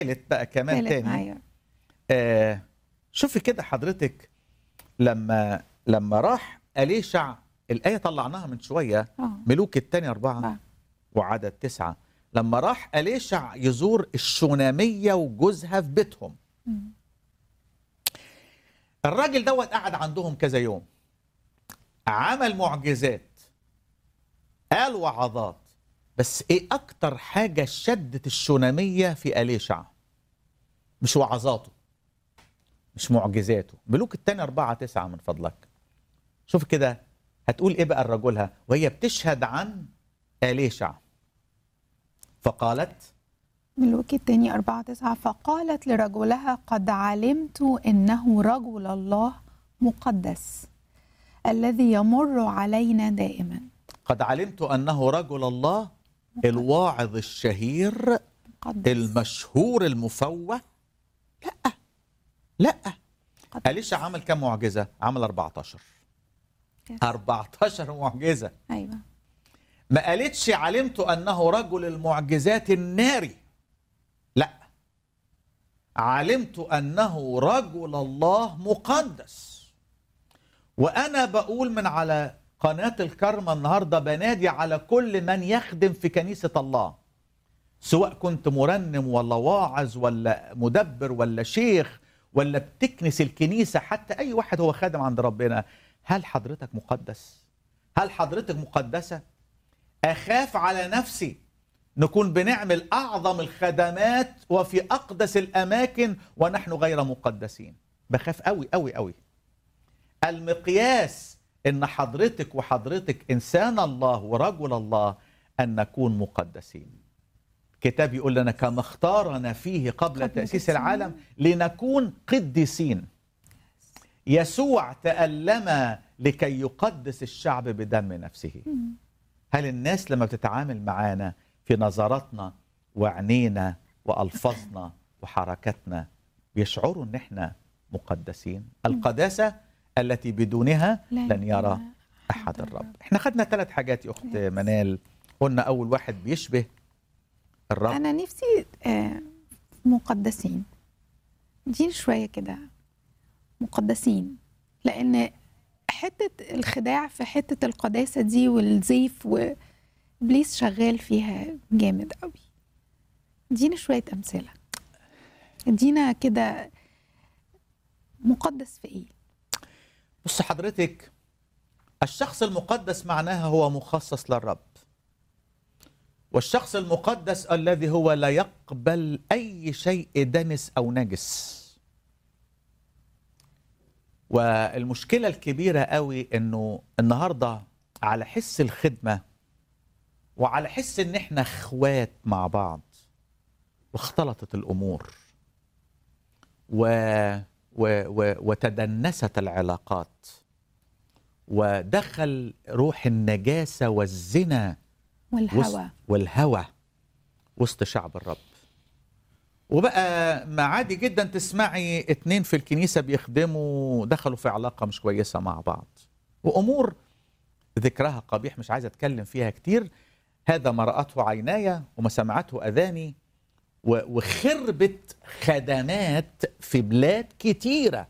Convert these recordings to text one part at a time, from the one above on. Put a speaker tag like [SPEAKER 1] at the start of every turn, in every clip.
[SPEAKER 1] تالت بقى كمان
[SPEAKER 2] تالت
[SPEAKER 1] تاني
[SPEAKER 2] معايا
[SPEAKER 1] آه شوفي كده حضرتك لما لما راح أليشع الآية طلعناها من شوية
[SPEAKER 2] اه
[SPEAKER 1] ملوك الثاني أربعة
[SPEAKER 2] آه.
[SPEAKER 1] وعدد تسعة لما راح أليشع يزور الشونامية وجوزها في بيتهم
[SPEAKER 2] مم.
[SPEAKER 1] الراجل دوت قعد عندهم كذا يوم عمل معجزات قال وعظات بس ايه اكتر حاجة شدت الشونامية في أليشع مش وعظاته مش معجزاته ملوك التاني أربعة تسعة من فضلك شوف كده هتقول ايه بقى الرجلها وهي بتشهد عن أليشع فقالت
[SPEAKER 2] ملوك التاني أربعة تسعة فقالت لرجلها قد علمت إنه رجل الله مقدس الذي يمر علينا دائما
[SPEAKER 1] قد علمت أنه رجل الله الواعظ الشهير
[SPEAKER 2] مقدس
[SPEAKER 1] المشهور المفوه لا لا
[SPEAKER 2] مقدس.
[SPEAKER 1] أليشع عمل كم معجزة؟ عمل 14
[SPEAKER 2] يس.
[SPEAKER 1] 14 معجزة
[SPEAKER 2] أيوة
[SPEAKER 1] ما قالتش علمت أنه رجل المعجزات الناري لا علمت أنه رجل الله مقدس وأنا بقول من على قناة الكرمة النهاردة بنادي على كل من يخدم في كنيسة الله سواء كنت مرنم ولا واعظ ولا مدبر ولا شيخ ولا بتكنس الكنيسة حتى أي واحد هو خادم عند ربنا هل حضرتك مقدس؟ هل حضرتك مقدسة؟ أخاف على نفسي نكون بنعمل أعظم الخدمات وفي أقدس الأماكن ونحن غير مقدسين بخاف قوي قوي قوي المقياس إن حضرتك وحضرتك إنسان الله ورجل الله أن نكون مقدسين كتاب يقول لنا كما اختارنا فيه قبل,
[SPEAKER 2] قبل
[SPEAKER 1] تأسيس
[SPEAKER 2] تأسيس
[SPEAKER 1] العالم لنكون قديسين يسوع تألم لكي يقدس الشعب بدم نفسه هل الناس لما بتتعامل معانا في نظراتنا وعينينا والفاظنا وحركاتنا بيشعروا ان احنا مقدسين القداسه التي بدونها لن يرى احد الرب احنا خدنا ثلاث حاجات يا اخت
[SPEAKER 2] Yes.
[SPEAKER 1] منال قلنا اول واحد بيشبه الرب
[SPEAKER 2] أنا نفسي آه، مقدسين اديني شوية كده مقدسين لأن حتة الخداع في حتة القداسة دي والزيف وإبليس شغال فيها جامد قوي ادينا شوية أمثلة ادينا كده مقدس في إيه
[SPEAKER 1] بص حضرتك الشخص المقدس معناها هو مخصص للرب والشخص المقدس الذي هو لا يقبل اي شيء دنس او نجس والمشكله الكبيره قوي انه النهارده على حس الخدمه وعلى حس ان احنا اخوات مع بعض واختلطت الامور و و و وتدنست العلاقات ودخل روح النجاسه والزنا وسط
[SPEAKER 2] والهوى
[SPEAKER 1] والهوى وسط شعب الرب وبقى ما عادي جدا تسمعي اتنين في الكنيسة بيخدموا دخلوا في علاقة مش كويسة مع بعض وأمور ذكرها قبيح مش عايز أتكلم فيها كتير هذا ما رأته عيناي وما سمعته أذاني و- وخربت خدمات في بلاد كتيرة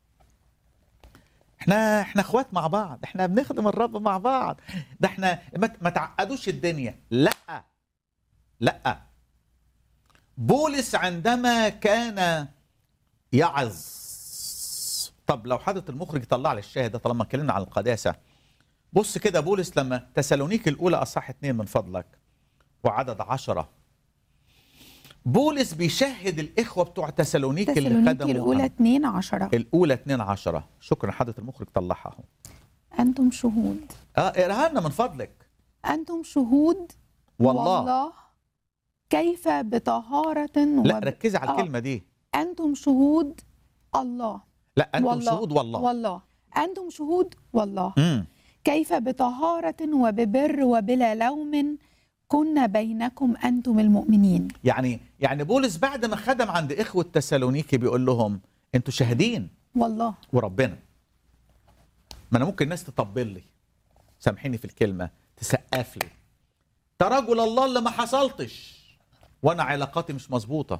[SPEAKER 1] احنا احنا اخوات مع بعض احنا بنخدم الرب مع بعض ده احنا ما ما تعقدوش الدنيا لا لا بولس عندما كان يعظ طب لو حضرة المخرج طلع لي الشاهد ده طالما اتكلمنا عن القداسة بص كده بولس لما تسالونيك الأولى أصح اتنين من فضلك وعدد عشرة بولس بيشهد الإخوة بتوع تسالونيك اللي
[SPEAKER 2] تسالونيكي
[SPEAKER 1] خدموا
[SPEAKER 2] الأولى 2 10
[SPEAKER 1] الأولى 2 عشرة شكرا حضرة المخرج طلعها اهو
[SPEAKER 2] أنتم شهود
[SPEAKER 1] اه اقراها لنا من فضلك
[SPEAKER 2] أنتم شهود
[SPEAKER 1] والله,
[SPEAKER 2] والله كيف بطهارة
[SPEAKER 1] لا
[SPEAKER 2] وب...
[SPEAKER 1] ركزي على
[SPEAKER 2] آه.
[SPEAKER 1] الكلمة دي
[SPEAKER 2] أنتم شهود الله
[SPEAKER 1] لا أنتم
[SPEAKER 2] والله.
[SPEAKER 1] شهود والله
[SPEAKER 2] والله أنتم شهود والله
[SPEAKER 1] مم.
[SPEAKER 2] كيف بطهارة وببر وبلا لوم كنا بينكم أنتم المؤمنين
[SPEAKER 1] يعني يعني بولس بعد ما خدم عند إخوة تسالونيكي بيقول لهم أنتوا شاهدين
[SPEAKER 2] والله
[SPEAKER 1] وربنا ما أنا ممكن الناس تطبل لي سامحيني في الكلمة تسقف لي ده رجل الله اللي ما حصلتش وأنا علاقاتي مش مظبوطة